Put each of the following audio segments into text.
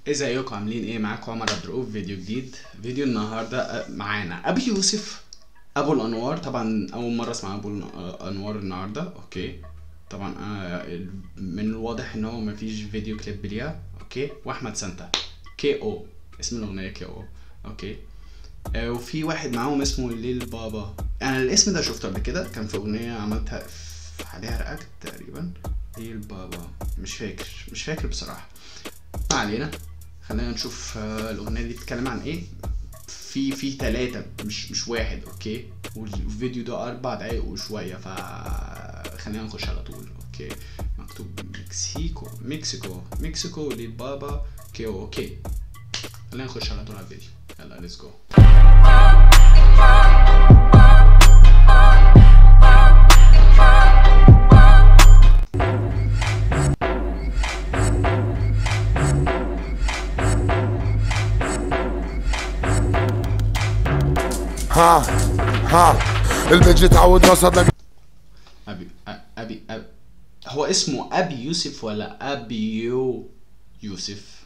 ازيكم عاملين ايه معاكم عمر عبد الرؤوف فيديو جديد فيديو النهارده آه، معانا ابي يوسف ابو الانوار طبعا اول مره اسمع ابو الانوار النهارده اوكي طبعا آه، من الواضح ان هو مفيش فيديو كليب ليها اوكي واحمد سانتا كي او اسم الاغنيه كي او اوكي آه، وفي واحد معاهم اسمه ليل بابا انا الاسم ده شفته قبل كده كان في اغنيه عملتها في- عليها رياكت تقريبا ليل بابا مش فاكر مش فاكر بصراحه ما علينا خلينا نشوف آه، الاغنيه دي بتتكلم عن ايه في في ثلاثة مش مش واحد اوكي والفيديو ده اربع دقايق وشوية ف خلينا نخش على طول اوكي مكتوب مكسيكو مكسيكو مكسيكو لبابا كيو اوكي خلينا نخش على طول على الفيديو يلا ليتس جو ها ها البيج اتعود رصد لك ابي أ- ابي أبي هو اسمه ابي يوسف ولا ابيو يوسف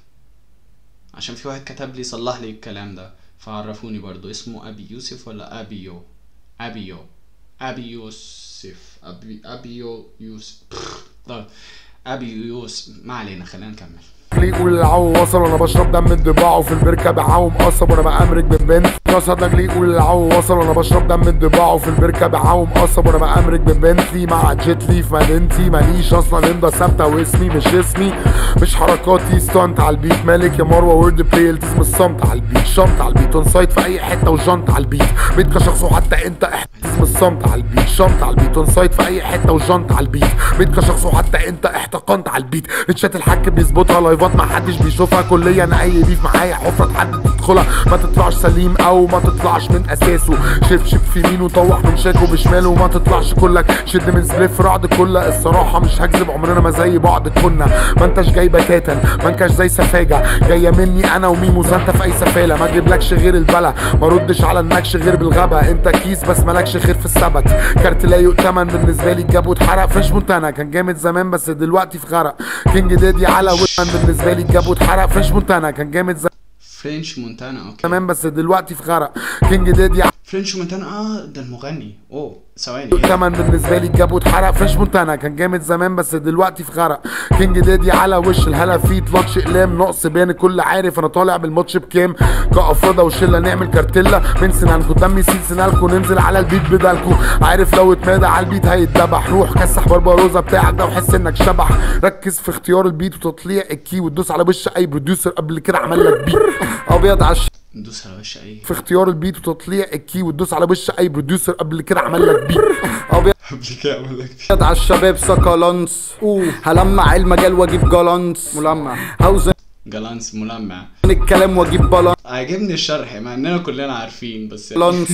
عشان في واحد كتب لي صلح لي الكلام ده فعرفوني برضو اسمه ابي يوسف ولا ابيو ابيو ابي يوسف ابي ابيو يوسف طيب ابي يوسف ما علينا خلينا نكمل لي يقول العو وصل وانا بشرب دم الضباع وفي البركه بعاوم قصب وانا بأمرك بالبنت رصد لك لي يقول العو وصل وانا بشرب دم الضباع وفي البركه بعاوم قصب وانا بأمرك ببنتلي مع جيتلي في مدينتي ماليش اصلا امضى ثابته واسمي مش اسمي مش حركاتي ستانت على البيت مالك يا مروه وورد بلاي التزم الصمت على البيت شنط على البيت اون سايت في اي حته وجنط على البيت بيت كشخص وحتى انت احتزم الصمت على البيت شنط على البيت اون سايت في اي حته وجنط على البيت بيت كشخص وحتى انت احتقنت على البيت ريتشات الحاج بيظبطها لايفات ما حدش بيشوفها كليا انا اي بيف معايا حفره حد تدخلها ما تطلعش سليم او ما تطلعش من اساسه شف شف في يمينه طوح من شاكو بشماله وما تطلعش كلك شد من سبليف رعد كلها الصراحه مش هكذب عمرنا ما زي بعض كنا ما انتش جاي بتاتا ما انتش زي سفاجه جايه مني انا وميمو انت في اي سفاله ما اجيبلكش غير البلا ما ردش على النكش غير بالغبا انت كيس بس مالكش خير في السبت كارت لا يؤتمن بالنسبه لي اتجاب واتحرق فيش مونتانا كان جامد زمان بس دلوقتي في غرق كينج دادي على ويتمان بالنسبه لي اتجاب واتحرق فيش مونتانا كان جامد فرنش مونتانا اوكي زمان بس دلوقتي في غرق كينج دادي فرنش مونتانا اه ده المغني اوه ثواني تمن بالنسبه لي اتجاب واتحرق فيش مونتانا كان جامد زمان بس دلوقتي في غرق كينج دادي على وش الهلا فيت لطش اقلام نقص بين الكل عارف انا طالع بالماتش بكام كافرضه وشله نعمل كارتيلا من سنانكو دمي يسيل سنانكو ننزل على البيت بدالكو عارف لو اتمادى على البيت هيتذبح روح كسح بربروزه بتاعك ده وحس انك شبح ركز في اختيار البيت وتطليع الكي وتدوس على وش اي بروديوسر قبل كده عمل لك بيت ابيض على ندوس على وش ايه في اختيار البيت وتطليع الكي وتدوس على وش اي بروديوسر قبل كده عمل لك بيت ابيض قبل كده اعمل لك فيه. على الشباب سكالانس هلمع المجال واجيب جالانس ملمع هوزن جالانس ملمع الكلام واجيب بالانس عاجبني الشرح مع اننا كلنا عارفين بس يعني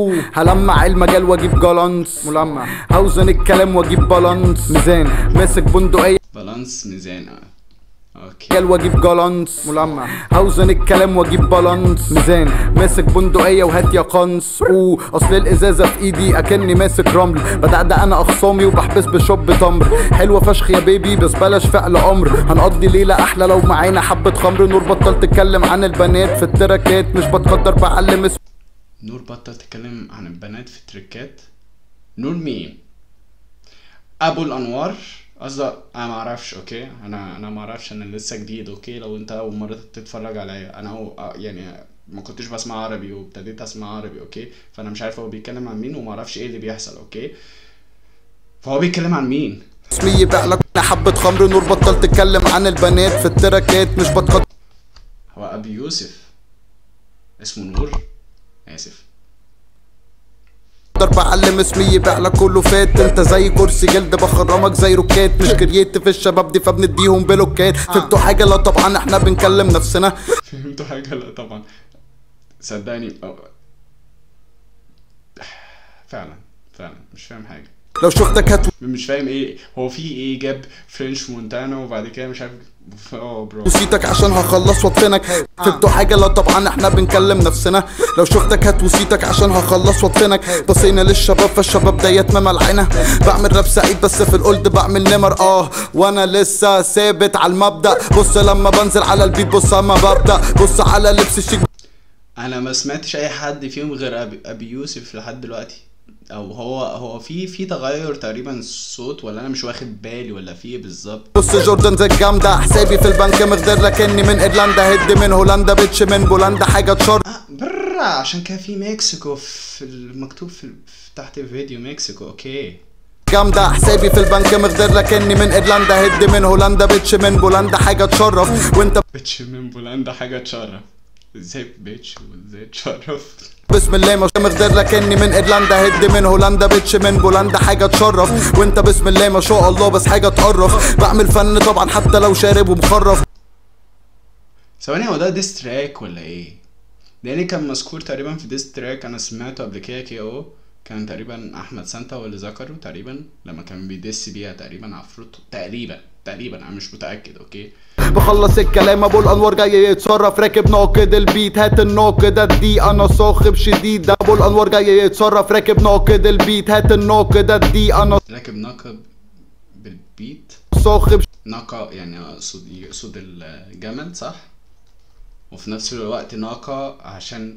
هلمع المجال واجيب جالانس ملمع هوزن الكلام واجيب بالانس ميزان ماسك بندقية بالانس ميزان اه اوكي مجال واجيب جالانس ملمع هوزن الكلام واجيب بالانس ميزان ماسك بندقية وهات يا قنص اوه اصل الازازة في ايدي اكني ماسك رمل بدأ انا اخصامي وبحبس بشوب تمر حلوة فشخ يا بيبي بس بلاش فعل امر هنقضي ليلة احلى لو معانا حبة خمر نور بطل تتكلم عن البنات في التراكات مش بتقدر بعلم اسم نور بطل تتكلم عن البنات في التريكات نور مين ابو الانوار قصدي انا ما اعرفش اوكي انا انا ما اعرفش انا لسه جديد اوكي لو انت اول مره تتفرج عليا انا أو آه، يعني ما كنتش بسمع عربي وابتديت اسمع عربي اوكي فانا مش عارف هو بيتكلم عن مين وما اعرفش ايه اللي بيحصل اوكي فهو بيتكلم عن مين اسمي يبيع لك حبة خمر نور بطل تتكلم عن البنات في التراكات مش بتقدر هو ابي يوسف اسمه نور اسف بعلم اسمي يبيع لك كله فات انت زي كرسي جلد بخرمك زي روكات مش كرييت في الشباب دي فبنديهم بلوكات فهمتوا حاجة لا طبعا احنا بنكلم نفسنا فهمتوا حاجة لا طبعا صدقني أو... فعلا فعلا مش فاهم حاجة لو شفتك هت مش فاهم ايه هو في ايه جاب فرنش مونتانا وبعد كده مش عارف اه برو وسيتك عشان هخلص وادفنك فهمتوا حاجة لا طبعا احنا بنكلم نفسنا لو شفتك هات وسيتك عشان هخلص وادفنك بصينا للشباب فالشباب ديت مملعنا بعمل راب سعيد بس في القلد بعمل نمر اه وانا لسه ثابت على المبدأ بص لما بنزل على البيت بص اما ببدأ بص على لبس الشيك انا ما سمعتش اي حد فيهم غير ابي, أبي يوسف لحد دلوقتي او هو هو في في تغير تقريبا صوت ولا انا مش واخد بالي ولا في ايه بالظبط بص جوردن زي الجامدة حسابي في البنك مخدر لكني من ايرلندا هد من هولندا بيتش من بولندا حاجة تشر آه برا عشان كان في مكسيكو في المكتوب في في- تحت الفيديو مكسيكو اوكي جامدة حسابي في البنك مخدر لكني من ايرلندا هد من هولندا بيتش من بولندا حاجة تشرف وانت بيتش من بولندا حاجه تشرف ازاي بيتش وازاي تشرف بسم الله ما مخدر لكني من ايرلندا هد من هولندا بيتش من بولندا حاجة تشرف وانت بسم الله ما شاء الله بس حاجة تقرف بعمل فن طبعا حتى لو شارب ومخرف ثواني هو ده ديس تراك ولا ايه لان كان مذكور تقريبا في ديس تراك انا سمعته قبل كده كي او كان تقريبا احمد سانتا هو اللي ذكره تقريبا لما كان بيدس بيها تقريبا عفروتو تقريبا تقريبا انا مش متاكد اوكي بخلص الكلام ابو الانوار جاي يتصرف راكب ناقد البيت هات الناقد ادي انا صاخب شديد ابو الانوار جاي يتصرف راكب ناقد البيت هات الناقد ادي انا راكب ناقب بالبيت صاخب ناقة يعني اقصد يقصد الجمل صح وفي نفس الوقت ناقة عشان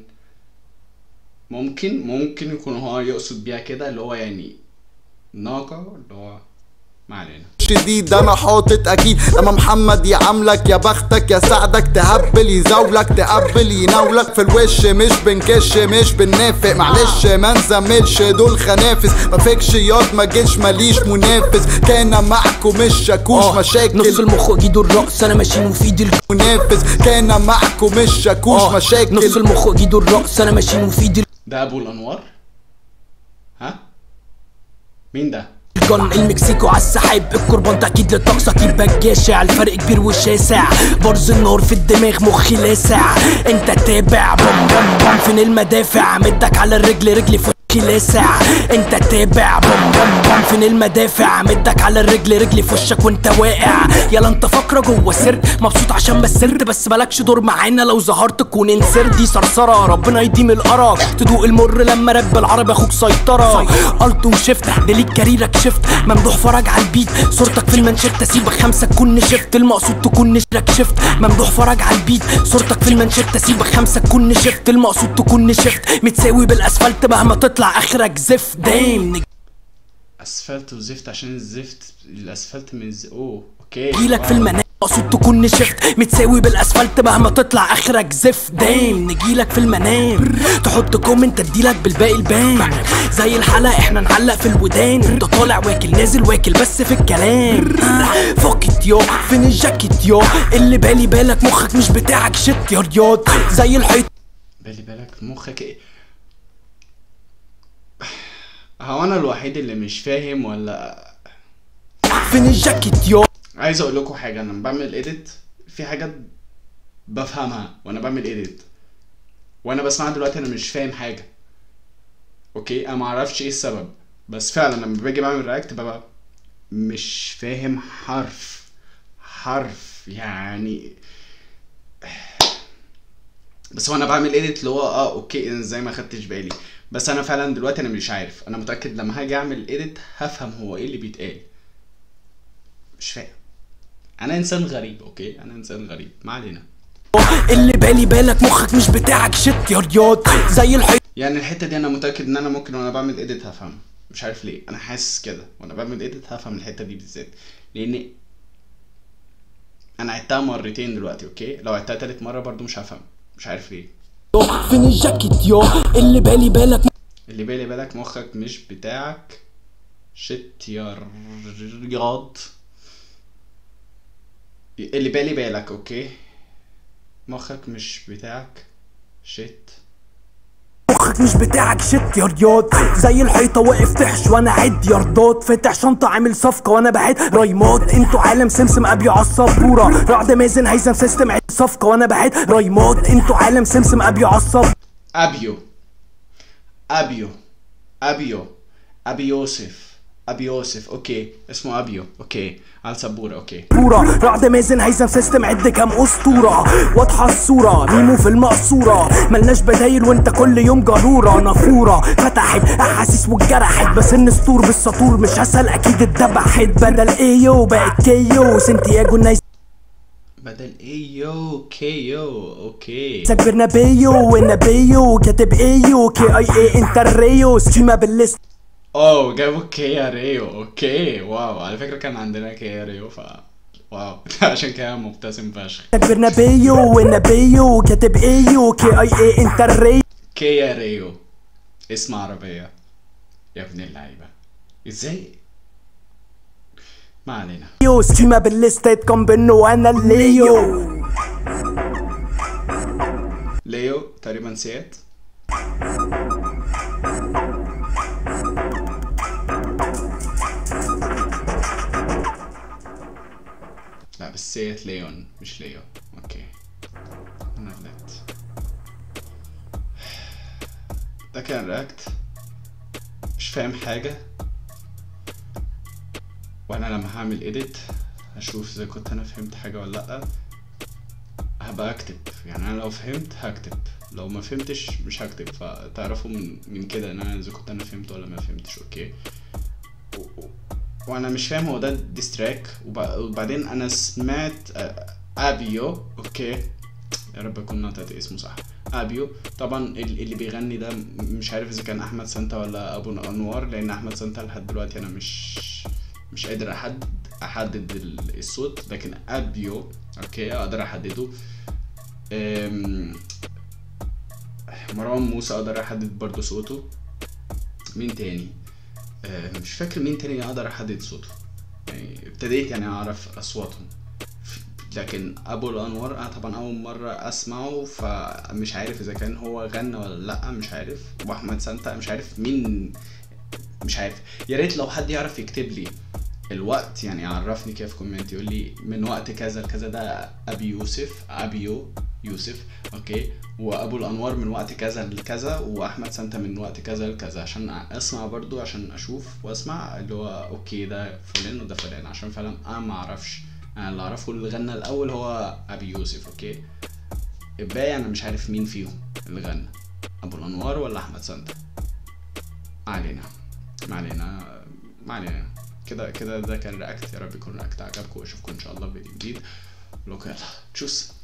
ممكن ممكن يكون هو يقصد بيها كده اللي هو يعني ناقة اللي هو ما علينا شديد انا حاطط اكيد لما محمد يعاملك يا بختك يا سعدك تهبل يزاولك تقبل يناولك في الوش مش بنكش مش بننافق معلش ما نزملش دول خنافس ما فيكش ياض ما جيش ماليش منافس كان معكم مش شاكوش آه، مشاكل نص المخ وايده الرقص انا ماشي وفي ايدي الج- منافس كان معكم مش شاكوش آه، مشاكل نص المخ وايده الرقص انا ماشي وفي ايدي ده ابو الانوار ها مين ده الجن المكسيكو على السحاب القربان تأكيد للطقس اكيد بجاشع الفرق كبير وشاسع برز النار في الدماغ مخي لاسع انت تابع بوم بوم بوم فين المدافع مدك على الرجل رجلي في وشي لاسع انت تابع بوم بوم بوم فين المدافع مدك على الرجل رجلي في وشك وانت واقع يلا انت فاكره جوه سر مبسوط عشان بسرت بس مالكش دور معانا لو ظهرت تكون انسر دي صرصره ربنا يديم القرف تدوق المر لما رب بالعربي اخوك سيطره قلت وشفت ديليت كاريرك شفت ممدوح فرج على البيت صورتك في المنشط سيبك خمسه تكون نشفت المقصود تكون نشرك شفت ممدوح فرج على البيت صورتك في المنشط سيبك خمسه تكون نشفت المقصود تكون نشفت متساوي بالاسفلت مهما تطلع اخرك زفت دايم اسفلت وزفت عشان الزفت الاسفلت من ز... اوه اوكي نجيلك في المنام مقصود تكون نشفت متساوي بالاسفلت مهما تطلع اخرك زفت دايم نجيلك في المنام تحط كومنت اديلك بالباقي البان زي الحلقة احنا نعلق في الودان انت طالع واكل نازل واكل بس في الكلام فوكت يو فين الجاكيت يو اللي بالي بالك مخك مش بتاعك شت يا رياض زي الحيط بالي بالك مخك ايه هو انا الوحيد اللي مش فاهم ولا فين الجاكيت يو عايز اقول لكم حاجه انا لما بعمل ايديت في حاجات بفهمها وانا بعمل ايديت وانا بسمعها دلوقتي انا مش فاهم حاجه اوكي انا ما اعرفش ايه السبب بس فعلا لما باجي بعمل رياكت ببقى مش فاهم حرف حرف يعني بس هو انا بعمل ايديت اللي هو اه اوكي انا ازاي ما خدتش بالي بس انا فعلا دلوقتي انا مش عارف انا متاكد لما هاجي اعمل ايديت هفهم هو ايه اللي بيتقال مش فاهم انا انسان غريب اوكي انا انسان غريب ما علينا اللي بالي بالك مخك مش بتاعك شت يا رياض زي الحيط يعني الحته دي انا متاكد ان انا ممكن وانا بعمل ايديت هفهم مش عارف ليه انا حاسس كده وانا بعمل ايديت هفهم الحته دي بالذات لان انا عدتها مرتين دلوقتي اوكي لو عدتها تالت مره برضو مش هفهم مش عارف ليه فين الجاكيت يو اللي بالي بالك اللي بالي بالك مخك مش بتاعك شت يا رياض اللي بالي بالك اوكي مخك مش بتاعك شت مخك مش بتاعك شت يا رياض زي الحيطة واقف تحش وانا عد ياردات فاتح شنطة عامل صفقة وانا بعد رايمات انتوا عالم سمسم ابي على السبورة رعد مازن هيثم سيستم عد صفقة وانا بعد رايمات انتوا عالم سمسم ابي على السبورة ابيو ابيو ابيو ابي يوسف ابي يوسف اوكي اسمه ابيو اوكي على السبوره اوكي فورة رعد مازن هيثم سيستم عد كام اسطورة واضحة الصورة ميمو في المقصورة ملناش بدايل وانت كل يوم جرورة نافورة فتحت احاسيس واتجرحت بس النسطور بالسطور مش هسأل اكيد اتذبحت بدل ايو بقت كيو سنتياجو النايس بدل ايو كيو اوكي سك برنابيو والنبيو كاتب ايو كي اي اي انت الريو سكيما بالليست اوه جابوا كيا ريو اوكي واو على فكره كان عندنا كيا ريو ف واو عشان كده مبتسم فشخ سك برنابيو والنبيو كاتب ايو كي اي اي انت الريو كيا ريو اسم عربيه يا ابن اللعيبه ازاي ما علينا سكيما بالليست اتكم بانه انا الليو ليو تقريبا سيت لا بس سيت ليون مش ليو اوكي انا غلطت ده كان رياكت مش فاهم حاجة وانا لما هعمل اديت هشوف اذا كنت انا فهمت حاجة ولا لأ هبقى اكتب يعني انا لو فهمت هكتب لو ما فهمتش مش هكتب فتعرفوا من, من كده ان انا اذا كنت انا فهمت ولا ما فهمتش اوكي و- و- وانا مش فاهم هو ده ديستراك وبعدين انا سمعت آه، ابيو اوكي يا رب اكون نطقت اسمه صح ابيو طبعا ال- اللي بيغني ده م- مش عارف اذا كان احمد سانتا ولا ابو انوار لان احمد سانتا لحد دلوقتي انا مش مش قادر احدد احدد ال- الصوت لكن ابيو اوكي اقدر احدده أم، مروان موسى اقدر احدد برضو صوته مين تاني أه، مش فاكر مين تاني اقدر احدد صوته يعني ابتديت يعني اعرف اصواتهم ف- لكن ابو الانوار انا طبعا اول مره اسمعه فمش عارف اذا كان هو غنى ولا لا مش عارف واحمد سانتا مش عارف مين مش عارف يا ريت لو حد يعرف يكتب لي الوقت يعني يعرفني كده في كومنت يقول لي من وقت كذا لكذا ده ابي يوسف ابيو يوسف اوكي وابو الانوار من وقت كذا لكذا واحمد سانتا من وقت كذا لكذا عشان اسمع برضو عشان اشوف واسمع اللي هو اوكي ده فلان وده فلان عشان فعلا انا ما اعرفش انا اللي اعرفه اللي غنى الاول هو ابي يوسف اوكي الباقي انا مش عارف مين فيهم اللي غنى ابو الانوار ولا احمد سانتا ما علينا ما علينا ما علينا كده كده ده كان رياكت يا رب يكون رياكت عجبكم واشوفكم ان شاء الله في فيديو جديد لو يلا تشوس